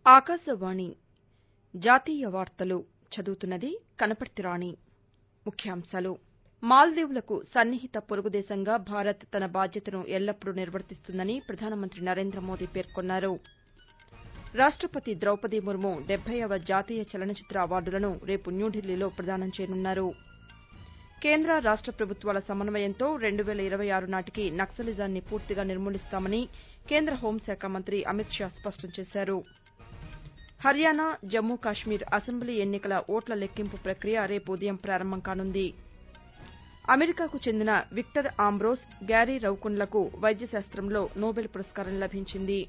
ఆకాశవాణి జాతీయ వార్తలు చదువుతున్నది కనపర్తి రాణి ముఖ్యాంశాలు మాల్దీవులకు సన్నిహిత పొరుగు దేశంగా భారత్ తన బాధ్యతను ఎల్లప్పుడూ నిర్వర్తిస్తుందని ప్రధానమంత్రి నరేంద్ర మోదీ పేర్కొన్నారు రాష్టపతి ద్రౌపది ముర్ము డెబ్బైవ జాతీయ చలనచిత్ర అవార్డులను రేపు న్యూఢిల్లీలో ప్రదానం చేయనున్నారు కేంద్ర రాష్ట ప్రభుత్వాల సమన్వయంతో రెండు వేల ఇరవై ఆరు నాటికి నక్సలిజాన్ని పూర్తిగా నిర్మూలిస్తామని కేంద్ర హోంశాఖ మంత్రి అమిత్ షా స్పష్టం చేశారు హర్యానా జమ్మూ కశ్మీర్ అసెంబ్లీ ఎన్నికల ఓట్ల లెక్కింపు ప్రక్రియ రేపు ఉదయం ప్రారంభం కానుంది అమెరికాకు చెందిన విక్టర్ ఆంబ్రోస్ గ్యారీ రౌకుండ్లకు వైద్య శాస్త్రంలో నోబెల్ పురస్కారం లభించింది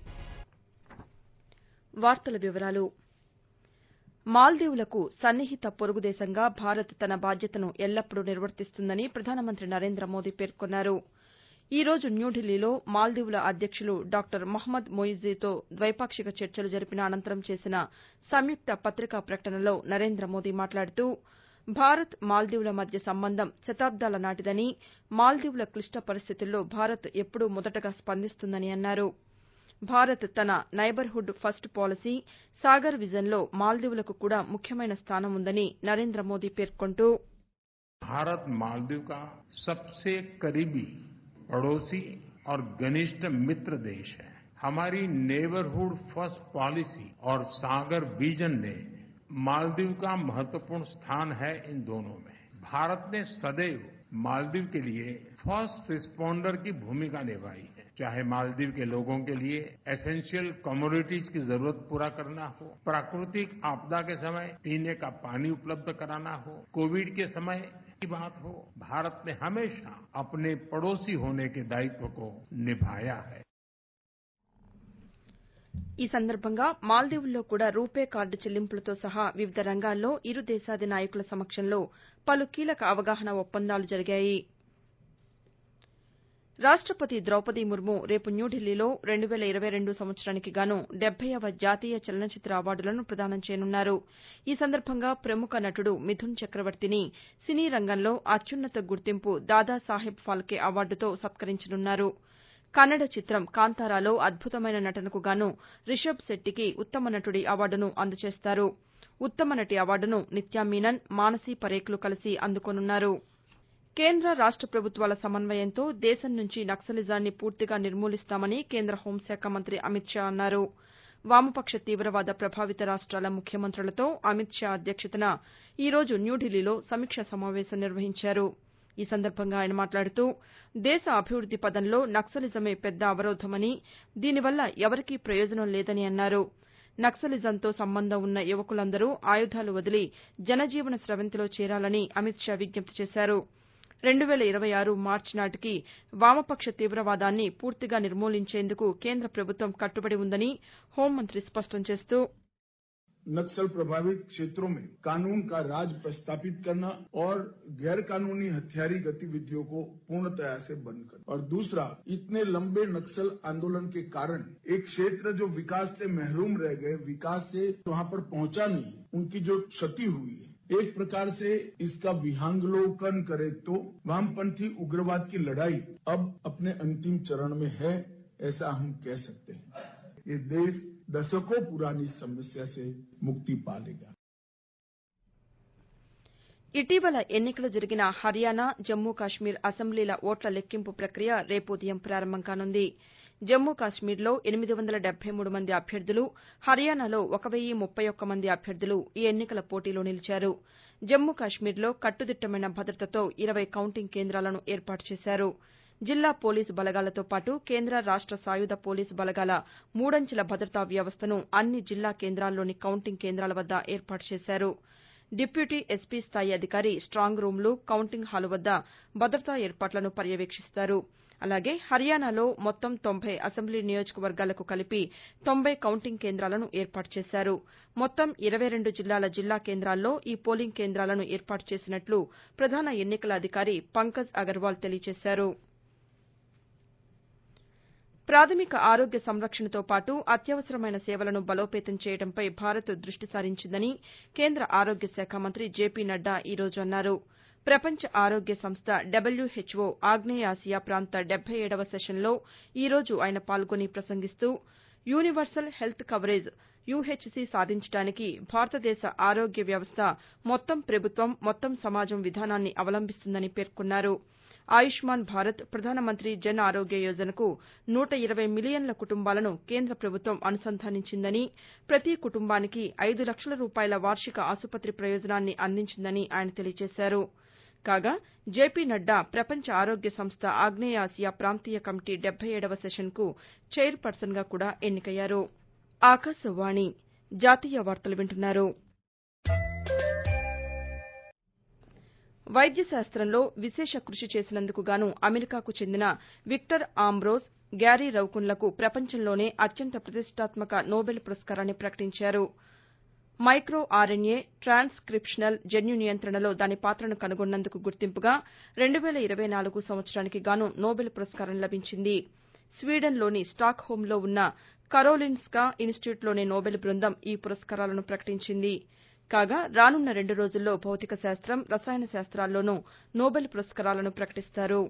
మాల్దీవులకు సన్నిహిత పొరుగు దేశంగా భారత్ తన బాధ్యతను ఎల్లప్పుడూ నిర్వర్తిస్తుందని ప్రధానమంత్రి నరేంద్ర మోదీ పేర్కొన్నారు ఈ రోజు న్యూఢిల్లీలో మాల్దీవుల అధ్యక్షులు డాక్టర్ మహమ్మద్ మొయిజీతో ద్వైపాక్షిక చర్చలు జరిపిన అనంతరం చేసిన సంయుక్త పత్రికా ప్రకటనలో నరేంద్ర మోదీ మాట్లాడుతూ భారత్ మాల్దీవుల మధ్య సంబంధం శతాబ్దాల నాటిదని మాల్దీవుల క్లిష్ట పరిస్థితుల్లో భారత్ ఎప్పుడూ మొదటగా స్పందిస్తుందని అన్నారు భారత్ తన నైబర్హుడ్ ఫస్ట్ పాలసీ సాగర్ విజన్లో మాల్దీవులకు కూడా ముఖ్యమైన స్థానం ఉందని నరేంద్ర మోదీ పేర్కొంటూ भारत मालदीव का सबसे करीबी पड़ोसी और घनिष्ठ मित्र देश है हमारी नेबरहुड फर्स्ट पॉलिसी और सागर विजन ने मालदीव का महत्वपूर्ण स्थान है इन दोनों में भारत ने सदैव मालदीव के लिए फर्स्ट रिस्पॉन्डर की भूमिका निभाई है चाहे मालदीव के लोगों के लिए एसेंशियल कमोडिटीज की जरूरत पूरा करना हो प्राकृतिक आपदा के समय पीने का पानी उपलब्ध कराना हो कोविड के समय की बात हो भारत ने हमेशा अपने पड़ोसी होने के दायित्व को निभाया है ఈ సందర్భంగా మాల్దీవుల్లో కూడా రూపే కార్డు చెల్లింపులతో సహా వివిధ రంగాల్లో ఇరు దేశాది నాయకుల సమక్షంలో పలు కీలక అవగాహన ఒప్పందాలు జరిగాయి రాష్టపతి ద్రౌపది ముర్ము రేపు న్యూఢిల్లీలో రెండు వేల ఇరవై రెండు సంవత్సరానికి గాను డెబ్బైవ జాతీయ చలనచిత్ర అవార్డులను ప్రదానం చేయనున్నారు ఈ సందర్భంగా ప్రముఖ నటుడు మిథున్ చక్రవర్తిని సినీ రంగంలో అత్యున్నత గుర్తింపు దాదాసాహెబ్ ఫాల్కే అవార్డుతో సత్కరించనున్నారు కన్నడ చిత్రం కాంతారాలో అద్భుతమైన నటనకు గాను రిషబ్ శెట్టికి ఉత్తమ నటుడి అవార్డును అందజేస్తారు ఉత్తమ నటి అవార్డును నిత్యా మీనన్ మానసీ పరేఖ్లు కలిసి అందుకోనున్నారు కేంద్ర రాష్ట ప్రభుత్వాల సమన్వయంతో దేశం నుంచి నక్సలిజాన్ని పూర్తిగా నిర్మూలిస్తామని కేంద్ర హోంశాఖ మంత్రి అమిత్ షా అన్నారు వామపక్ష తీవ్రవాద ప్రభావిత రాష్ట్రాల ముఖ్యమంత్రులతో అమిత్ షా అధ్యక్షతన ఈ రోజు న్యూఢిల్లీలో సమీక్షా సమావేశం నిర్వహించారు ఈ సందర్భంగా ఆయన మాట్లాడుతూ దేశ అభివృద్ది పథంలో నక్సలిజమే పెద్ద అవరోధమని దీనివల్ల ఎవరికీ ప్రయోజనం లేదని అన్నారు నక్సలిజంతో సంబంధం ఉన్న యువకులందరూ ఆయుధాలు వదిలి జనజీవన స్రవంతిలో చేరాలని అమిత్ షా విజ్ఞప్తి చేశారు రెండు వేల ఇరవై ఆరు మార్చి నాటికి వామపక్ష తీవ్రవాదాన్ని పూర్తిగా నిర్మూలించేందుకు కేంద్ర ప్రభుత్వం కట్టుబడి ఉందని హోంమంత్రి స్పష్టం చేస్తూ नक्सल प्रभावित क्षेत्रों में कानून का राज प्रस्थापित करना और गैर कानूनी हथियारी गतिविधियों को पूर्णतया से बंद करना और दूसरा इतने लंबे नक्सल आंदोलन के कारण एक क्षेत्र जो विकास से महरूम रह गए विकास से वहां पर पहुंचा नहीं उनकी जो क्षति हुई है एक प्रकार से इसका विहंगलोकन करे तो वामपंथी उग्रवाद की लड़ाई अब अपने अंतिम चरण में है ऐसा हम कह सकते हैं ये देश दशकों पुरानी समस्या से मुक्ति पा लेगा ఇటీవల ఎన్నికలు జరిగిన హర్యానా జమ్మూ కాశ్మీర్ అసెంబ్లీల ఓట్ల లెక్కింపు ప్రక్రియ రేపు ఉదయం ప్రారంభం కానుంది జమ్మూ కాశ్మీర్లో ఎనిమిది వందల డెబ్బై మూడు మంది అభ్యర్థులు హర్యానాలో ఒక వెయ్యి ముప్పై ఒక్క మంది అభ్యర్థులు ఈ ఎన్నికల పోటీలో నిలిచారు జమ్మూ కాశ్మీర్లో కట్టుదిట్టమైన భద్రతతో ఇరవై కౌంటింగ్ కేంద్రాలను ఏర్పాటు చేశారు జిల్లా పోలీసు బలగాలతో పాటు కేంద్ర రాష్ట సాయుధ పోలీసు బలగాల మూడంచెల భద్రతా వ్యవస్థను అన్ని జిల్లా కేంద్రాల్లోని కౌంటింగ్ కేంద్రాల వద్ద ఏర్పాటు చేశారు డిప్యూటీ ఎస్పీ స్థాయి అధికారి స్టాంగ్ రూంలు కౌంటింగ్ హాలు వద్ద భద్రతా ఏర్పాట్లను పర్యవేక్షిస్తారు అలాగే హర్యానాలో మొత్తం తొంభై అసెంబ్లీ నియోజకవర్గాలకు కలిపి తొంభై కౌంటింగ్ కేంద్రాలను ఏర్పాటు చేశారు మొత్తం ఇరవై రెండు జిల్లాల జిల్లా కేంద్రాల్లో ఈ పోలింగ్ కేంద్రాలను ఏర్పాటు చేసినట్లు ప్రధాన ఎన్నికల అధికారి పంకజ్ అగర్వాల్ తెలియజేశారు ప్రాథమిక ఆరోగ్య సంరక్షణతో పాటు అత్యవసరమైన సేవలను బలోపేతం చేయడంపై భారత్ దృష్టి సారించిందని కేంద్ర ఆరోగ్య శాఖ మంత్రి జేపీ నడ్డా ఈ రోజు అన్నారు ప్రపంచ ఆరోగ్య సంస్థ డబ్ల్యూహెచ్ఓ ఆగ్నేయాసియా ప్రాంత డెబ్బై ఏడవ సెషన్లో ఈ రోజు ఆయన పాల్గొని ప్రసంగిస్తూ యూనివర్సల్ హెల్త్ కవరేజ్ యూహెచ్సీ సాధించడానికి భారతదేశ ఆరోగ్య వ్యవస్థ మొత్తం ప్రభుత్వం మొత్తం సమాజం విధానాన్ని అవలంబిస్తుందని పేర్కొన్నారు ఆయుష్మాన్ భారత్ ప్రధానమంత్రి జన్ ఆరోగ్య యోజనకు నూట ఇరవై మిలియన్ల కుటుంబాలను కేంద్ర ప్రభుత్వం అనుసంధానించిందని ప్రతి కుటుంబానికి ఐదు లక్షల రూపాయల వార్షిక ఆసుపత్రి ప్రయోజనాన్ని అందించిందని ఆయన తెలియజేశారు కాగా జేపీ నడ్డా ప్రపంచ ఆరోగ్య సంస్థ ఆగ్నేయాసియా ప్రాంతీయ కమిటీ డెబ్బై ఏడవ సెషన్కు చైర్ పర్సన్గా కూడా ఎన్నికయ్యారు ఆకాశవాణి జాతీయ వార్తలు వింటున్నారు వైద్య శాస్త్రంలో విశేష కృషి చేసినందుకు గాను అమెరికాకు చెందిన విక్టర్ ఆంబ్రోజ్ గ్యారీ రౌకున్లకు ప్రపంచంలోనే అత్యంత ప్రతిష్టాత్మక నోబెల్ పురస్కారాన్ని ప్రకటించారు మైక్రో ఆర్ఎన్ఏ ట్రాన్స్ క్రిప్షనల్ జన్యు నియంత్రణలో దాని పాత్రను కనుగొన్నందుకు గుర్తింపుగా రెండు వేల ఇరవై నాలుగు సంవత్సరానికి గాను నోబెల్ పురస్కారం లభించింది స్వీడన్లోని స్టాక్హోమ్లో ఉన్న కరోలిన్స్కా ఇన్స్టిట్యూట్లోని నోబెల్ బృందం ఈ పురస్కారాలను ప్రకటించింది కాగా రానున్న రెండు రోజుల్లో భౌతిక శాస్త్రం రసాయన శాస్త్రాల్లోనూ నోబెల్ పురస్కారాలను ప్రకటిస్తారు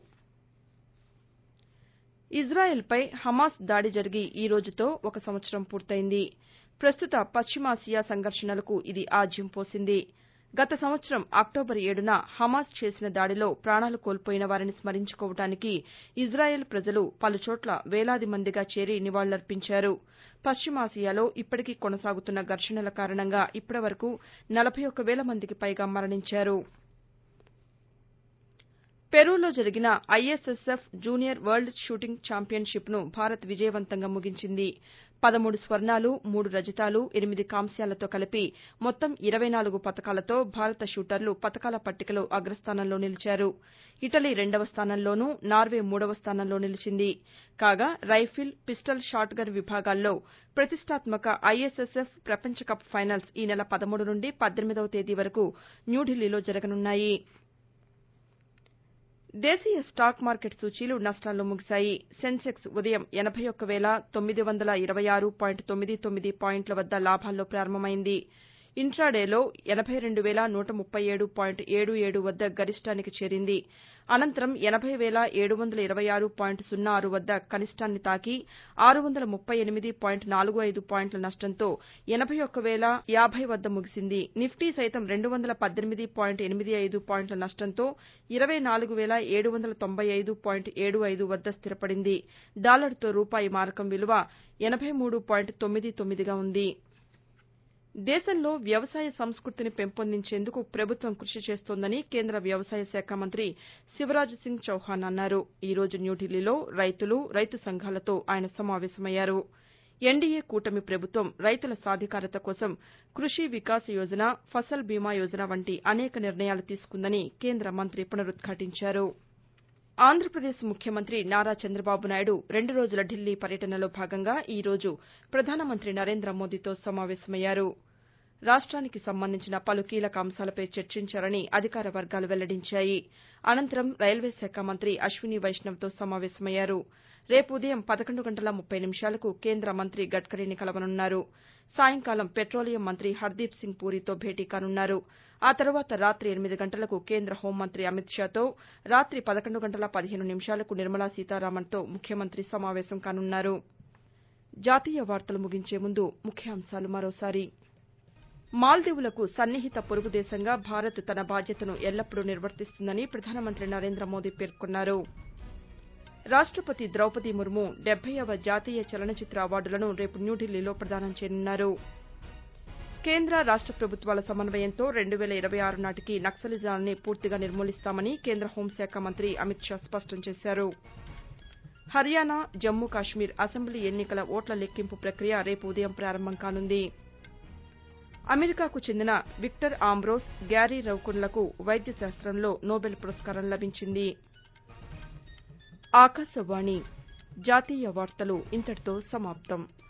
ఇజ్రాయెల్పై హమాస్ దాడి జరిగి ఈ రోజుతో ఒక సంవత్సరం పూర్తయింది ప్రస్తుత పశ్చిమాసియా సంఘర్షణలకు ఇది ఆజ్యం పోసింది గత సంవత్సరం అక్టోబర్ ఏడున హమాస్ చేసిన దాడిలో ప్రాణాలు కోల్పోయిన వారిని స్మరించుకోవడానికి ఇజ్రాయెల్ ప్రజలు పలుచోట్ల వేలాది మందిగా చేరి నివాళులర్పించారు పశ్చిమాసియాలో ఇప్పటికీ కొనసాగుతున్న ఘర్షణల కారణంగా ఇప్పటివరకు నలభై ఒక్క వేల మందికి పైగా మరణించారు పెరూలో జరిగిన ఐఎస్ఎస్ఎఫ్ జూనియర్ వరల్డ్ షూటింగ్ ఛాంపియన్షిప్ను భారత్ విజయవంతంగా ముగించింది పదమూడు స్వర్ణాలు మూడు రజతాలు ఎనిమిది కాంస్యాలతో కలిపి మొత్తం ఇరవై నాలుగు పతకాలతో భారత షూటర్లు పతకాల పట్టికలో అగ్రస్థానంలో నిలిచారు ఇటలీ రెండవ స్థానంలోనూ నార్వే మూడవ స్థానంలో నిలిచింది కాగా రైఫిల్ పిస్టల్ షాట్ గన్ విభాగాల్లో ప్రతిష్టాత్మక ఐఎస్ఎస్ఎఫ్ ప్రపంచ కప్ ఫైనల్స్ ఈ నెల పదమూడు నుండి పద్దెనిమిదవ తేదీ వరకు న్యూఢిల్లీలో జరగనున్నాయి దేశీయ స్టాక్ మార్కెట్ సూచీలు నష్టాల్లో ముగిశాయి సెన్సెక్స్ ఉదయం ఎనబై ఒక్క వేల తొమ్మిది వందల ఇరవై ఆరు పాయింట్ తొమ్మిది తొమ్మిది పాయింట్ల వద్ద లాభాల్లో ప్రారంభమైంది ఇంట్రాడేలో ఎనబై రెండు వేల నూట ముప్పై ఏడు పాయింట్ ఏడు ఏడు వద్ద గరిష్టానికి చేరింది అనంతరం ఎనబై వేల ఏడు వందల ఇరవై ఆరు పాయింట్ సున్నా ఆరు వద్ద కనిష్టాన్ని తాకి ఆరు వందల ముప్పై ఎనిమిది పాయింట్ నాలుగు ఐదు పాయింట్ల నష్టంతో ఎనబై ఒక్క వేల యాభై వద్ద ముగిసింది నిఫ్టీ సైతం రెండు వందల పద్దెనిమిది పాయింట్ ఎనిమిది ఐదు పాయింట్ల నష్టంతో ఇరవై నాలుగు వేల ఏడు వందల తొంభై ఐదు పాయింట్ ఏడు ఐదు వద్ద స్థిరపడింది డాలర్తో రూపాయి మారకం విలువ ఎనబై మూడు పాయింట్ తొమ్మిది తొమ్మిదిగా ఉంది దేశంలో వ్యవసాయ సంస్కృతిని పెంపొందించేందుకు ప్రభుత్వం కృషి చేస్తోందని కేంద్ర వ్యవసాయ శాఖ మంత్రి శివరాజ్ సింగ్ చౌహాన్ అన్నారు ఈ రోజు న్యూఢిల్లీలో రైతులు రైతు సంఘాలతో ఆయన సమావేశమయ్యారు ఎన్డీఏ కూటమి ప్రభుత్వం రైతుల సాధికారత కోసం కృషి వికాస్ యోజన ఫసల్ బీమా యోజన వంటి అనేక నిర్ణయాలు తీసుకుందని కేంద్ర మంత్రి పునరుద్ఘాటించారు ఆంధ్రప్రదేశ్ ముఖ్యమంత్రి నారా చంద్రబాబు నాయుడు రెండు రోజుల ఢిల్లీ పర్యటనలో భాగంగా ఈ రోజు ప్రధానమంత్రి నరేంద్ర మోదీతో సమావేశమయ్యారు రాష్ట్రానికి సంబంధించిన పలు కీలక అంశాలపై చర్చించారని అధికార వర్గాలు వెల్లడించాయి అనంతరం రైల్వే శాఖ మంత్రి అశ్విని వైష్ణవ్తో సమావేశమయ్యారు రేపు ఉదయం పదకొండు గంటల ముప్పై నిమిషాలకు కేంద్ర మంత్రి గడ్కరీని కలవనున్నారు సాయంకాలం పెట్రోలియం మంత్రి హర్దీప్ సింగ్ పూరితో భేటీ కానున్నారు ఆ తర్వాత రాతి ఎనిమిది గంటలకు కేంద్ర హోంమంత్రి అమిత్ షాతో రాతి పదకొండు గంటల పదిహేను నిమిషాలకు నిర్మలా సీతారామన్తో ముఖ్యమంత్రి సమావేశం కానున్నారు జాతీయ వార్తలు ముగించే ముందు ముఖ్యాంశాలు మరోసారి మాల్దీవులకు సన్నిహిత పొరుగు దేశంగా భారత్ తన బాధ్యతను ఎల్లప్పుడూ నిర్వర్తిస్తుందని ప్రధానమంత్రి నరేంద్ర మోదీ పేర్కొన్నారు రాష్టపతి ద్రౌపది ముర్ము డెబ్బైవ జాతీయ చలనచిత్ర అవార్డులను రేపు న్యూఢిల్లీలో ప్రదానం చేయనున్నారు కేంద్ర రాష్ట ప్రభుత్వాల సమన్వయంతో రెండు వేల ఇరవై ఆరు నాటికి నక్సలిజాన్ని పూర్తిగా నిర్మూలిస్తామని కేంద్ర హోంశాఖ మంత్రి అమిత్ షా స్పష్టం చేశారు హర్యానా జమ్మూ కాశ్మీర్ అసెంబ్లీ ఎన్నికల ఓట్ల లెక్కింపు ప్రక్రియ రేపు ఉదయం ప్రారంభం కానుంది అమెరికాకు చెందిన విక్టర్ ఆంబ్రోస్ గ్యారీ రౌకున్లకు వైద్య శాస్త్రంలో నోబెల్ పురస్కారం లభించింది ఆకాశవాణి జాతీయ వార్తలు ఇంతటితో సమాప్తం